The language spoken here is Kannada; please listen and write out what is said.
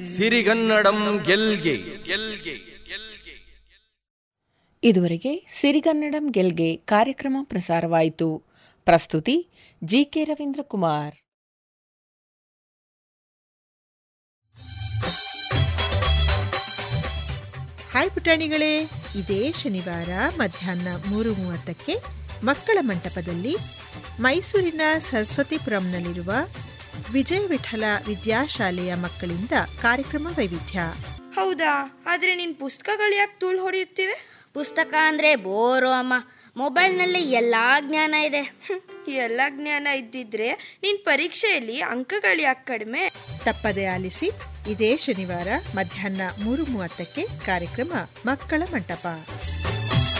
ಸಿರಿಗನ್ನಡಂ ಗೆಲ್ಗೆ ಗೆಲ್ಗೆ ಗೆಲ್ಗೆ ಇದುವರೆಗೆ ಸಿರಿಗನ್ನಡಂ ಗೆಲ್ಗೆ ಕಾರ್ಯಕ್ರಮ ಪ್ರಸಾರವಾಯಿತು ಪ್ರಸ್ತುತಿ ಜಿಕೆ ರವೀಂದ್ರ ಕುಮಾರ್ ಹಾಯ್ ಪುಟಾಣಿಗಳೇ ಇದೇ ಶನಿವಾರ ಮಧ್ಯಾಹ್ನ ಮೂರು ಮೂವತ್ತಕ್ಕೆ ಮಕ್ಕಳ ಮಂಟಪದಲ್ಲಿ ಮೈಸೂರಿನ ಸರಸ್ವತಿಪುರಂನಲ್ಲಿರುವ ವಿಜಯ ವಿಠಲ ವಿದ್ಯಾಶಾಲೆಯ ಮಕ್ಕಳಿಂದ ಕಾರ್ಯಕ್ರಮ ವೈವಿಧ್ಯ ಹೌದಾ ಆದ್ರೆ ನಿನ್ ಪುಸ್ತಕಗಳು ಯಾಕೆ ತೂಳು ಹೊಡೆಯುತ್ತಿವೆ ಪುಸ್ತಕ ಅಂದರೆ ಬೋರು ಅಮ್ಮ ಮೊಬೈಲ್ನಲ್ಲಿ ಎಲ್ಲ ಜ್ಞಾನ ಇದೆ ಹ್ಮ್, ಎಲ್ಲ ಜ್ಞಾನ ಇದ್ದಿದ್ರೆ ನಿನ್ ಪರೀಕ್ಷೆಯಲ್ಲಿ ಅಂಕಗಳು ಯಾಕೆ ಕಡಿಮೆ ತಪ್ಪದೆ ಆಲಿಸಿ ಇದೇ ಶನಿವಾರ ಮಧ್ಯಾಹ್ನ ಮೂರು ಮೂವತ್ತಕ್ಕೆ ಕಾರ್ಯಕ್ರಮ ಮಕ್ಕಳ ಮಂಟಪ